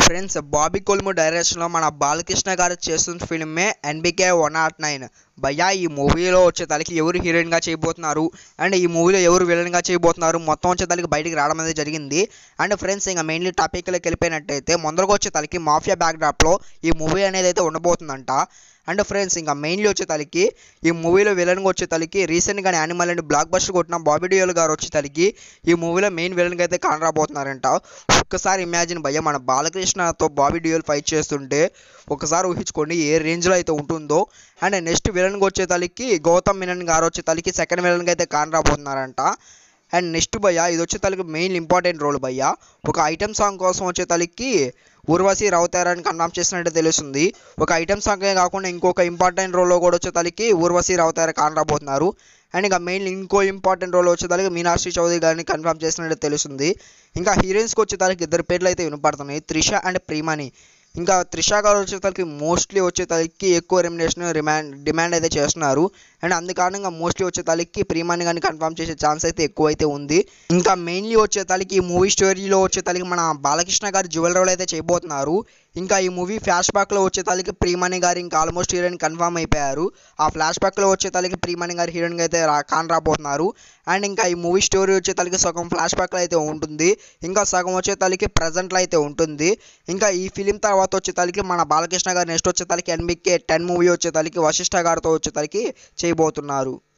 friends Bobby కొల్ము డైరెక్షన్లో మన బాలకృష్ణ గారు చేస్తున్న ఫిల్మే ఎన్బికే వన్ నాట్ నైన్ భయ్యా ఈ మూవీలో వచ్చే తలకి ఎవరు హీరోయిన్గా చేయబోతున్నారు అండ్ ఈ మూవీలో ఎవరు విలన్గా చేయబోతున్నారు మొత్తం వచ్చే తలకి బయటికి రావడం అనేది జరిగింది అండ్ ఫ్రెండ్స్ ఇంకా మెయిన్లీ టాపిక్లోకి వెళ్ళిపోయినట్టయితే ముందరకు వచ్చే తలకి మాఫియా బ్యాక్డ్రాప్లో ఈ మూవీ అనేది అయితే ఉండబోతుందంట అండ్ ఫ్రెండ్స్ ఇంకా మెయిన్లీ వచ్చే తలకి ఈ మూవీలో విలన్గా వచ్చే తలకి రీసెంట్గా యానిమల్ అండ్ బ్లాక్ బస్టర్ కొట్టిన బాబీ డియోల్ గారు వచ్చే తలకి ఈ మూవీలో మెయిన్ విలన్గా అయితే కానరాబోతున్నారంట ఒక్కసారి ఇమాజిన్ భయ్య మన బాలకృష్ణతో బాబీ డియోల్ ఫైట్ చేస్తుంటే ఒకసారి ఊహించుకోండి ఏ రేంజ్లో అయితే ఉంటుందో అండ్ నెక్స్ట్ విలన్గా వచ్చే తలకి గౌతమ్ మీనన్ గారు వచ్చే తలకి సెకండ్ విలన్గా అయితే కానరాబోతున్నారంట అండ్ నెక్స్ట్ భయ్య ఇది వచ్చే తలకి మెయిన్ ఇంపార్టెంట్ రోల్ భయ్య ఒక ఐటమ్ సాంగ్ కోసం వచ్చే తలకి ఊర్వశి రౌతారని కన్ఫర్మ్ చేసినట్టు తెలుస్తుంది ఒక ఐటమ్ సాంగే కాకుండా ఇంకొక ఇంపార్టెంట్ రోల్లో కూడా వచ్చే తలకి ఊర్వశి రౌతార కానరాబోతున్నారు అండ్ ఇంకా మెయిన్ ఇంకో ఇంపార్టెంట్ రోల్ వచ్చే తలకి మీనాక్షి చౌదరి గారిని కన్ఫర్మ్ చేసినట్టు తెలుస్తుంది ఇంకా హీరోయిన్స్కి వచ్చే తలకి ఇద్దరు పేర్లు అయితే వినపడుతున్నాయి త్రిష అండ్ ప్రీమాని ఇంకా త్రిష గారు వచ్చే తలకి మోస్ట్లీ వచ్చే తలకి ఎక్కువ రెమ్యునేషన్ రిమాండ్ డిమాండ్ అయితే చేస్తున్నారు అండ్ అందుకారణంగా మోస్ట్లీ వచ్చే తలకి ప్రీమాని కానీ కన్ఫర్మ్ చేసే ఛాన్స్ అయితే ఎక్కువ అయితే ఉంది ఇంకా మెయిన్లీ వచ్చే తలకి ఈ మూవీ స్టోరీలో వచ్చే తలకి మన బాలకృష్ణ గారు జ్యువెల్ రోల్ అయితే చేయబోతున్నారు ఇంకా ఈ మూవీ ఫ్లాష్ బ్యాక్లో వచ్చే తలకి ప్రీమణి గారు ఇంకా ఆల్మోస్ట్ హీరోయిన్ కన్ఫర్మ్ అయిపోయారు ఆ ఫ్లాష్ బ్యాక్లో వచ్చే తలకి ప్రీమణి గారు హీరోయిన్గా అయితే రా కాన్ రాబోతున్నారు అండ్ ఇంకా ఈ మూవీ స్టోరీ వచ్చే తలకి సగం ఫ్లాష్ బ్యాక్లో అయితే ఉంటుంది ఇంకా సగం వచ్చే తలకి ప్రజెంట్లో అయితే ఉంటుంది ఇంకా ఈ ఫిలిం తర్వాత వచ్చే తలకి మన బాలకృష్ణ గారు నెక్స్ట్ వచ్చే తలకి ఎన్బికే టెన్ మూవీ వచ్చే తలకి వశిష్ఠ గారితో వచ్చే తలకి చేయబోతున్నారు